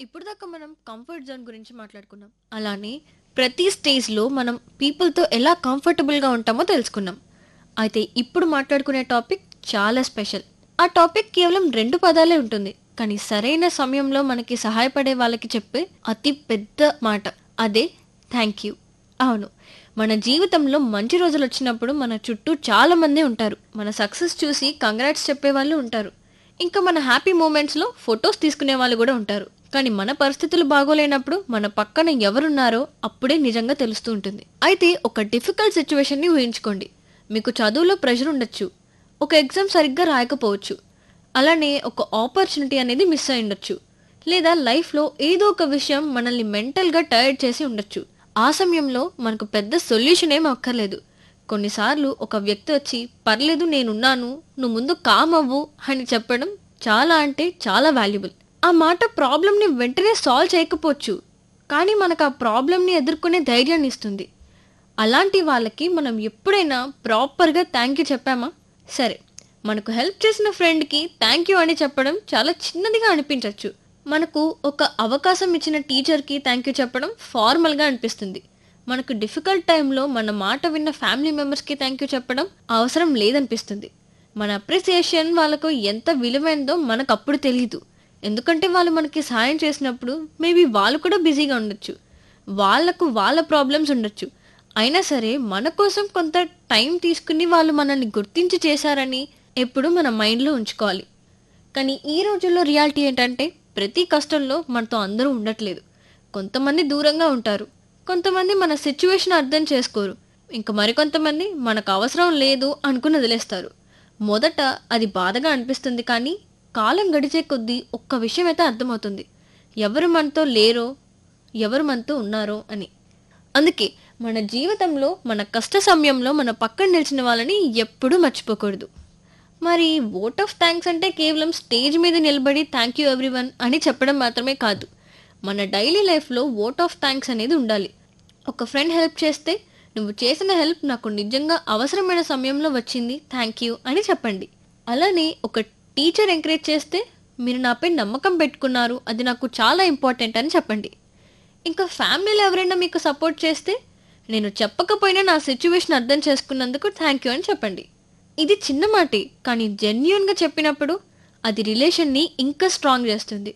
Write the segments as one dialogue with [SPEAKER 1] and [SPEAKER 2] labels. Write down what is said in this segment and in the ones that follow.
[SPEAKER 1] ఇప్పుడు దాకా మనం కంఫర్ట్ జోన్ గురించి మాట్లాడుకున్నాం అలానే ప్రతి స్టేజ్లో మనం పీపుల్తో ఎలా కంఫర్టబుల్గా ఉంటామో తెలుసుకున్నాం అయితే ఇప్పుడు మాట్లాడుకునే టాపిక్ చాలా స్పెషల్ ఆ టాపిక్ కేవలం రెండు పదాలే ఉంటుంది కానీ సరైన సమయంలో మనకి సహాయపడే వాళ్ళకి చెప్పే అతి పెద్ద మాట అదే థ్యాంక్ యూ అవును మన జీవితంలో మంచి రోజులు వచ్చినప్పుడు మన చుట్టూ చాలా మంది ఉంటారు మన సక్సెస్ చూసి కంగ్రాట్స్ చెప్పే వాళ్ళు ఉంటారు ఇంకా మన హ్యాపీ మూమెంట్స్లో ఫొటోస్ తీసుకునే వాళ్ళు కూడా ఉంటారు కానీ మన పరిస్థితులు బాగోలేనప్పుడు మన పక్కన ఎవరున్నారో అప్పుడే నిజంగా తెలుస్తూ ఉంటుంది అయితే ఒక డిఫికల్ట్ సిచ్యువేషన్ని ఊహించుకోండి మీకు చదువులో ప్రెషర్ ఉండొచ్చు ఒక ఎగ్జామ్ సరిగ్గా రాయకపోవచ్చు అలానే ఒక ఆపర్చునిటీ అనేది మిస్ అయి ఉండొచ్చు లేదా లైఫ్లో ఏదో ఒక విషయం మనల్ని మెంటల్గా టైర్డ్ చేసి ఉండొచ్చు ఆ సమయంలో మనకు పెద్ద సొల్యూషన్ ఏం అక్కర్లేదు కొన్నిసార్లు ఒక వ్యక్తి వచ్చి పర్లేదు నేనున్నాను నువ్వు ముందు కామ్ అవ్వు అని చెప్పడం చాలా అంటే చాలా వాల్యుబుల్ ఆ మాట ప్రాబ్లమ్ని వెంటనే సాల్వ్ చేయకపోవచ్చు కానీ మనకు ఆ ప్రాబ్లమ్ని ఎదుర్కొనే ధైర్యాన్ని ఇస్తుంది అలాంటి వాళ్ళకి మనం ఎప్పుడైనా ప్రాపర్గా థ్యాంక్ యూ చెప్పామా సరే మనకు హెల్ప్ చేసిన ఫ్రెండ్కి థ్యాంక్ యూ అని చెప్పడం చాలా చిన్నదిగా అనిపించవచ్చు మనకు ఒక అవకాశం ఇచ్చిన టీచర్కి థ్యాంక్ యూ చెప్పడం ఫార్మల్గా అనిపిస్తుంది మనకు డిఫికల్ట్ టైంలో మన మాట విన్న ఫ్యామిలీ మెంబర్స్కి థ్యాంక్ యూ చెప్పడం అవసరం లేదనిపిస్తుంది మన అప్రిసియేషన్ వాళ్ళకు ఎంత విలువైందో మనకు అప్పుడు తెలియదు ఎందుకంటే వాళ్ళు మనకి సహాయం చేసినప్పుడు మేబీ వాళ్ళు కూడా బిజీగా ఉండొచ్చు వాళ్ళకు వాళ్ళ ప్రాబ్లమ్స్ ఉండొచ్చు అయినా సరే మన కోసం కొంత టైం తీసుకుని వాళ్ళు మనల్ని గుర్తించి చేశారని ఎప్పుడు మన మైండ్లో ఉంచుకోవాలి కానీ ఈ రోజుల్లో రియాలిటీ ఏంటంటే ప్రతి కష్టంలో మనతో అందరూ ఉండట్లేదు కొంతమంది దూరంగా ఉంటారు కొంతమంది మన సిచ్యువేషన్ అర్థం చేసుకోరు ఇంకా మరికొంతమంది మనకు అవసరం లేదు అనుకుని వదిలేస్తారు మొదట అది బాధగా అనిపిస్తుంది కానీ కాలం గడిచే కొద్దీ ఒక్క విషయం అయితే అర్థమవుతుంది ఎవరు మనతో లేరో ఎవరు మనతో ఉన్నారో అని అందుకే మన జీవితంలో మన కష్ట సమయంలో మన పక్కన నిలిచిన వాళ్ళని ఎప్పుడూ మర్చిపోకూడదు మరి ఓట్ ఆఫ్ థ్యాంక్స్ అంటే కేవలం స్టేజ్ మీద నిలబడి థ్యాంక్ యూ ఎవ్రీవన్ అని చెప్పడం మాత్రమే కాదు మన డైలీ లైఫ్లో ఓట్ ఆఫ్ థ్యాంక్స్ అనేది ఉండాలి ఒక ఫ్రెండ్ హెల్ప్ చేస్తే నువ్వు చేసిన హెల్ప్ నాకు నిజంగా అవసరమైన సమయంలో వచ్చింది థ్యాంక్ యూ అని చెప్పండి అలానే ఒక టీచర్ ఎంకరేజ్ చేస్తే మీరు నాపై నమ్మకం పెట్టుకున్నారు అది నాకు చాలా ఇంపార్టెంట్ అని చెప్పండి ఇంకా ఫ్యామిలీలో ఎవరైనా మీకు సపోర్ట్ చేస్తే నేను చెప్పకపోయినా నా సిచ్యువేషన్ అర్థం చేసుకున్నందుకు థ్యాంక్ యూ అని చెప్పండి ఇది చిన్న మాటే కానీ జెన్యున్గా చెప్పినప్పుడు అది రిలేషన్ని ఇంకా స్ట్రాంగ్ చేస్తుంది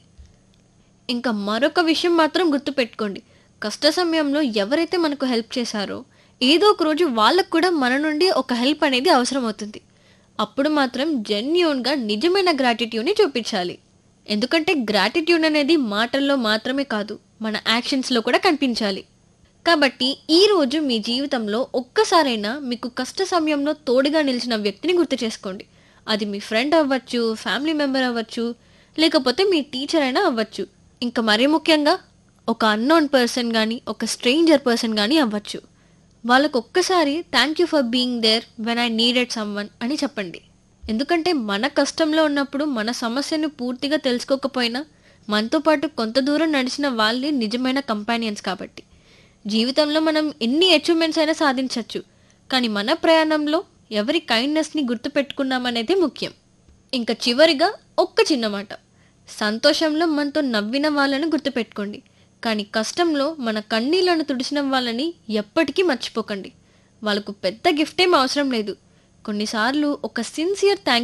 [SPEAKER 1] ఇంకా మరొక విషయం మాత్రం గుర్తుపెట్టుకోండి కష్ట సమయంలో ఎవరైతే మనకు హెల్ప్ చేశారో ఏదో ఒక రోజు వాళ్ళకు కూడా మన నుండి ఒక హెల్ప్ అనేది అవసరం అవుతుంది అప్పుడు మాత్రం జెన్యున్గా నిజమైన గ్రాటిట్యూడ్ని చూపించాలి ఎందుకంటే గ్రాటిట్యూడ్ అనేది మాటల్లో మాత్రమే కాదు మన యాక్షన్స్లో కూడా కనిపించాలి కాబట్టి ఈ రోజు మీ జీవితంలో ఒక్కసారైనా మీకు కష్ట సమయంలో తోడుగా నిలిచిన వ్యక్తిని గుర్తు చేసుకోండి అది మీ ఫ్రెండ్ అవ్వచ్చు ఫ్యామిలీ మెంబర్ అవ్వచ్చు లేకపోతే మీ టీచర్ అయినా అవ్వచ్చు ఇంకా మరీ ముఖ్యంగా ఒక అన్నోన్ పర్సన్ కానీ ఒక స్ట్రేంజర్ పర్సన్ కానీ అవ్వచ్చు వాళ్ళకు ఒక్కసారి thank you for being there when I needed someone అని చెప్పండి ఎందుకంటే మన కష్టంలో ఉన్నప్పుడు మన సమస్యను పూర్తిగా తెలుసుకోకపోయినా మనతో పాటు కొంత దూరం నడిచిన వాళ్ళే నిజమైన కంపానియన్స్ కాబట్టి జీవితంలో మనం ఎన్ని అచీవ్మెంట్స్ అయినా సాధించవచ్చు కానీ మన ప్రయాణంలో ఎవరి కైండ్నెస్ని గుర్తుపెట్టుకున్నామనేది ముఖ్యం ఇంకా చివరిగా ఒక్క చిన్న మాట సంతోషంలో మనతో నవ్విన వాళ్ళని గుర్తుపెట్టుకోండి కానీ కష్టంలో మన కన్నీళ్లను తుడిచిన వాళ్ళని ఎప్పటికీ మర్చిపోకండి వాళ్ళకు పెద్ద గిఫ్ట్ ఏం అవసరం లేదు కొన్నిసార్లు ఒక సిన్సియర్ థ్యాంక్